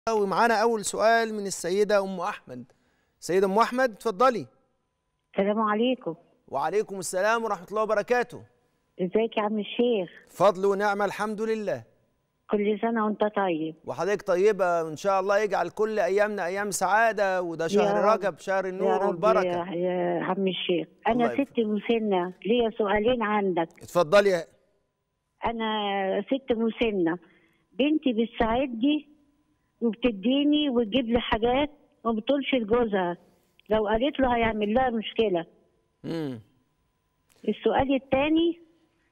ومعانا اول سؤال من السيده ام احمد سيده ام احمد اتفضلي السلام عليكم وعليكم السلام ورحمه الله وبركاته ازيك يا عم الشيخ فضل ونعمه الحمد لله كل سنة وانت طيب وحضرتك طيبه ان شاء الله يجعل كل ايامنا ايام سعاده وده شهر رب. رجب شهر يا النور رب والبركه يا, يا عم الشيخ الله انا يبارك. ست مسنة ليا سؤالين عندك اتفضلي يا- انا ست مسنة بنتي بتساعدني وبتديني وتجيب لي حاجات وما بتقولش لجوزها لو قالت له هيعمل لها مشكلة امم السؤال التاني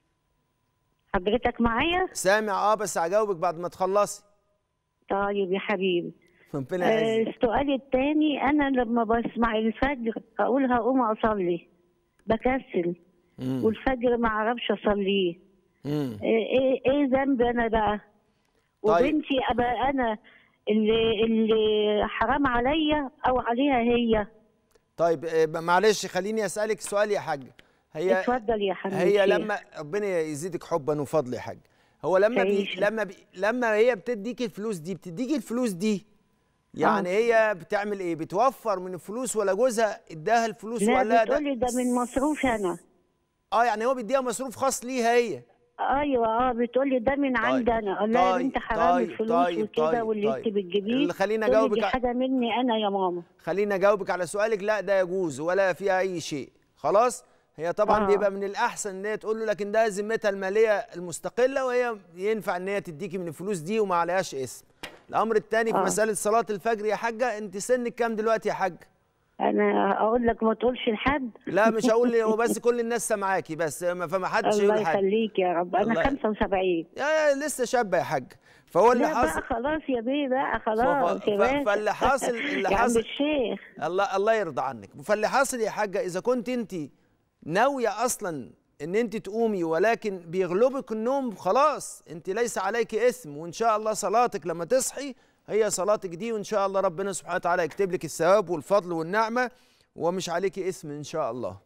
حضرتك معايا سامع اه بس هجاوبك بعد ما تخلصي طيب يا حبيبي ربنا آه، يعزك السؤال التاني انا لما بسمع الفجر اقول هقوم اصلي بكسل مم. والفجر ما اعرفش اصليه مم. ايه ايه إيه ذنبي انا بقى طيب. وبنتي ابقى انا اللي اللي حرام عليا او عليها هي طيب آه، معلش خليني اسالك سؤال يا حاج هي اتفضل يا حبيبي هي لما ربنا يزيدك حبا وفضل يا حاج هو لما بي تعيش. لما بي لما هي بتديك الفلوس دي بتديك الفلوس دي يعني هي بتعمل ايه بتوفر من الفلوس ولا جوزها اداها الفلوس لا ولا بتقولي ده من مصروفي انا اه يعني هو بيديها مصروف خاص ليها هي ايوه اه بتقولي ده من عندي انا اقول لها يا طيب، بنت حرام طيب، الفلوس طيب، وكده طيب، واللي طيب. انت بتجيبيه اللي خليني تقولي أجاوبك دي ع- حاجه مني انا يا ماما خليني اجاوبك على سؤالك لا ده يجوز ولا فيها اي شيء خلاص هي طبعا آه. بيبقى من الاحسن ان هي تقول له لكن ده ذمتها الماليه المستقله وهي ينفع ان هي تديكي من الفلوس دي وما عليهاش اسم الامر الثاني في آه. مساله صلاه الفجر يا حاجه انت سنك كام دلوقتي يا حاج انا اقول لك ما تقولش لحد لا مش هقول لي هو بس كل الناس سامعاكي بس ما فما حدش الله يقول حاجه يخليك يا رب الله انا ي- 75 يا يا لسه شابه يا حاج فهو اللي لا بقى حاصل خلاص يا بيه بقى خلاص ف- يا ف- باشا. فاللي حاصل- اللي يا عم حاصل- الشيخ الله الله يرضى عنك فاللي حاصل يا حاجه اذا كنت انت ناويه اصلا ان انت تقومي ولكن بيغلبك النوم خلاص انت ليس عليك اسم وان شاء الله صلاتك لما تصحي هي صلاتك دي وان شاء الله ربنا سبحانه وتعالى يكتب لك الثواب والفضل والنعمه ومش عليك اسم ان شاء الله